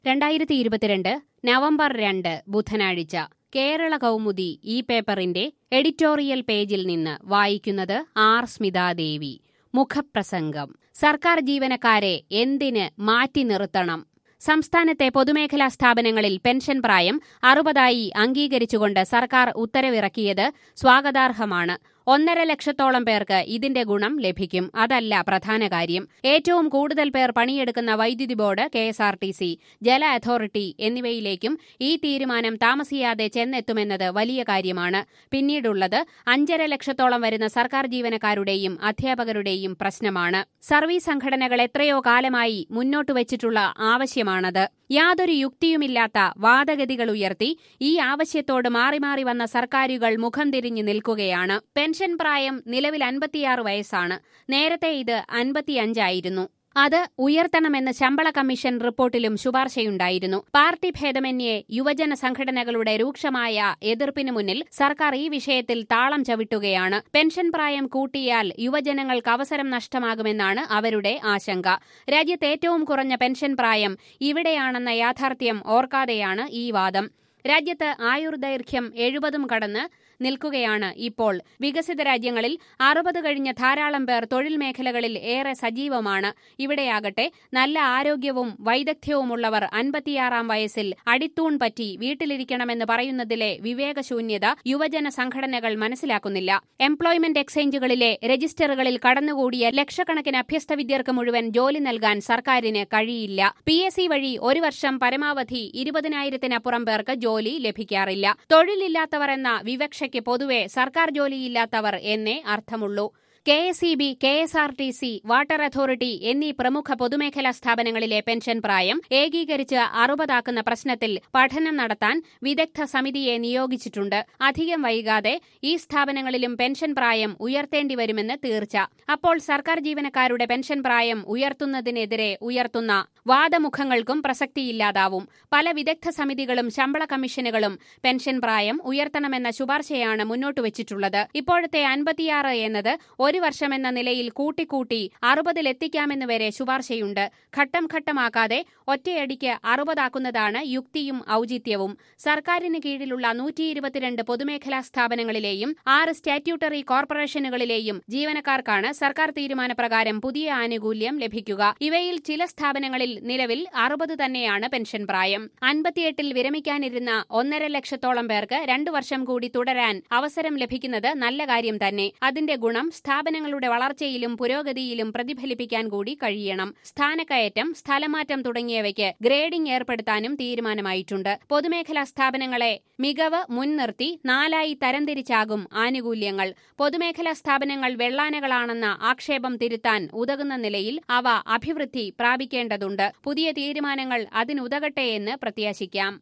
രണ്ടായിരത്തി ഇരുപത്തിരണ്ട് നവംബർ രണ്ട് ബുധനാഴ്ച കേരള കൗമുദി ഈ പേപ്പറിന്റെ എഡിറ്റോറിയൽ പേജിൽ നിന്ന് വായിക്കുന്നത് ആർ സ്മിതാദേവി മുഖപ്രസംഗം സർക്കാർ ജീവനക്കാരെ എന്തിന് മാറ്റി നിർത്തണം സംസ്ഥാനത്തെ പൊതുമേഖലാ സ്ഥാപനങ്ങളിൽ പെൻഷൻ പ്രായം അറുപതായി അംഗീകരിച്ചുകൊണ്ട് സർക്കാർ ഉത്തരവിറക്കിയത് സ്വാഗതാർഹമാണ് ഒന്നര ലക്ഷത്തോളം പേർക്ക് ഇതിന്റെ ഗുണം ലഭിക്കും അതല്ല പ്രധാന കാര്യം ഏറ്റവും കൂടുതൽ പേർ പണിയെടുക്കുന്ന വൈദ്യുതി board K S R T C ജല അതോറിറ്റി എന്നിവയിലേക്കും ഈ തീരുമാനം താമസിയാതെ ചെന്നെത്തുമെന്നത് വലിയ കാര്യമാണ് പിന്നീടുള്ളത് അഞ്ചര ലക്ഷത്തോളം വരുന്ന സർക്കാർ ജീവനക്കാരുടെയും അധ്യാപകരുടെയും പ്രശ്നമാണ് സർവീസ് സംഘടനകൾ എത്രയോ കാലമായി മുന്നോട്ട് വച്ചിട്ടുള്ള ആവശ്യമാണത് യാതൊരു യുക്തിയുമില്ലാത്ത വാദഗതികൾ ഉയർത്തി ഈ ആവശ്യത്തോട് മാറി മാറി വന്ന സർക്കാരുകൾ മുഖം തിരിഞ്ഞു നിൽക്കുകയാണ് പെൻഷൻ പ്രായം നിലവിൽ അൻപത്തിയാറ് വയസ്സാണ് നേരത്തെ ഇത് അൻപത്തിയഞ്ചായിരുന്നു അത് ഉയർത്തണമെന്ന് ശമ്പള കമ്മീഷൻ റിപ്പോർട്ടിലും ശുപാർശയുണ്ടായിരുന്നു പാർട്ടി ഭേദമന്യേ യുവജന സംഘടനകളുടെ രൂക്ഷമായ എതിർപ്പിന് മുന്നിൽ സർക്കാർ ഈ വിഷയത്തിൽ താളം ചവിട്ടുകയാണ് പെൻഷൻ പ്രായം കൂട്ടിയാൽ യുവജനങ്ങൾക്ക് അവസരം നഷ്ടമാകുമെന്നാണ് അവരുടെ ആശങ്ക രാജ്യത്ത് ഏറ്റവും കുറഞ്ഞ പെൻഷൻ പ്രായം ഇവിടെയാണെന്ന യാഥാർത്ഥ്യം ഓർക്കാതെയാണ് ഈ വാദം രാജ്യത്ത് ആയുർദൈർഘ്യം എഴുപതും കടന്ന് നിൽക്കുകയാണ് ഇപ്പോൾ വികസിത രാജ്യങ്ങളിൽ അറുപത് കഴിഞ്ഞ ധാരാളം പേർ തൊഴിൽ മേഖലകളിൽ ഏറെ സജീവമാണ് ഇവിടെയാകട്ടെ നല്ല ആരോഗ്യവും വൈദഗ്ധ്യവുമുള്ളവർ അൻപത്തിയാറാം വയസ്സിൽ അടിത്തൂൺ പറ്റി വീട്ടിലിരിക്കണമെന്ന് പറയുന്നതിലെ വിവേകശൂന്യത യുവജന സംഘടനകൾ മനസ്സിലാക്കുന്നില്ല എംപ്ലോയ്മെന്റ് എക്സ്ചേഞ്ചുകളിലെ രജിസ്റ്ററുകളിൽ കടന്നുകൂടിയ ലക്ഷക്കണക്കിന് അഭ്യസ്ത വിദ്യർക്ക് മുഴുവൻ ജോലി നൽകാൻ സർക്കാരിന് കഴിയില്ല പി എസ് സി വഴി ഒരു വർഷം പരമാവധി ഇരുപതിനായിരത്തിനപ്പുറം പേർക്ക് ജോലി ലഭിക്കാറില്ല തൊഴിലില്ലാത്തവർ എന്ന വിവക്ഷയ്ക്ക് പൊതുവെ സർക്കാർ ജോലിയില്ലാത്തവർ എന്നേ അർത്ഥമുള്ളൂ K S E B K S R T C water authority എന്നീ പ്രമുഖ പൊതുമേഖലാ സ്ഥാപനങ്ങളിലെ പെൻഷൻ പ്രായം ഏകീകരിച്ച് അറുപതാക്കുന്ന പ്രശ്നത്തിൽ പഠനം നടത്താൻ വിദഗ്ധ സമിതിയെ നിയോഗിച്ചിട്ടുണ്ട് അധികം വൈകാതെ ഈ സ്ഥാപനങ്ങളിലും പെൻഷൻ പ്രായം ഉയർത്തേണ്ടി വരുമെന്ന് തീർച്ച അപ്പോൾ സർക്കാർ ജീവനക്കാരുടെ പെൻഷൻ പ്രായം ഉയർത്തുന്നതിനെതിരെ ഉയർത്തുന്ന വാദമുഖങ്ങൾക്കും പ്രസക്തിയില്ലാതാവും പല വിദഗ്ധ സമിതികളും ശമ്പള കമ്മീഷനുകളും പെൻഷൻ പ്രായം ഉയർത്തണമെന്ന ശുപാർശയാണ് മുന്നോട്ട് വച്ചിട്ടുള്ളത് ഇപ്പോഴത്തെ അൻപത്തിയാറ് എന്നത് ഒരു വർഷമെന്ന നിലയിൽ കൂട്ടിക്കൂട്ടി അറുപതിലെത്തിക്കാമെന്ന് വരെ ശുപാർശയുണ്ട് ഘട്ടം ഘട്ടമാക്കാതെ ഒറ്റയടിക്ക് അറുപതാക്കുന്നതാണ് യുക്തിയും ഔചിത്യവും സർക്കാരിന് കീഴിലുള്ള നൂറ്റി ഇരുപത്തിരണ്ട് പൊതുമേഖലാ സ്ഥാപനങ്ങളിലെയും ആറ് സ്റ്റാറ്റ്യൂട്ടറി കോർപ്പറേഷനുകളിലെയും ജീവനക്കാർക്കാണ് സർക്കാർ തീരുമാനപ്രകാരം പുതിയ ആനുകൂല്യം ലഭിക്കുക ഇവയിൽ ചില സ്ഥാപനങ്ങളിൽ നിലവിൽ അറുപത് തന്നെയാണ് പെൻഷൻ പ്രായം അൻപത്തിയെട്ടിൽ വിരമിക്കാനിരുന്ന ഒന്നര ലക്ഷത്തോളം പേർക്ക് രണ്ടു വർഷം കൂടി തുടരാൻ അവസരം ലഭിക്കുന്നത് നല്ല കാര്യം തന്നെ അതിന്റെ ഗുണം സ്ഥാപനങ്ങളുടെ വളർച്ചയിലും പുരോഗതിയിലും പ്രതിഫലിപ്പിക്കാൻ കൂടി കഴിയണം സ്ഥാനക്കയറ്റം സ്ഥലമാറ്റം തുടങ്ങിയവയ്ക്ക് ഗ്രേഡിംഗ് ഏർപ്പെടുത്താനും തീരുമാനമായിട്ടുണ്ട് പൊതുമേഖലാ സ്ഥാപനങ്ങളെ മികവ് മുൻനിർത്തി നാലായി തരംതിരിച്ചാകും ആനുകൂല്യങ്ങൾ പൊതുമേഖലാ സ്ഥാപനങ്ങൾ വെള്ളാനകളാണെന്ന ആക്ഷേപം തിരുത്താൻ ഉതകുന്ന നിലയിൽ അവ അഭിവൃദ്ധി പ്രാപിക്കേണ്ടതുണ്ട് പുതിയ തീരുമാനങ്ങൾ അതിനുതകട്ടെ എന്ന് പ്രത്യാശിക്കാം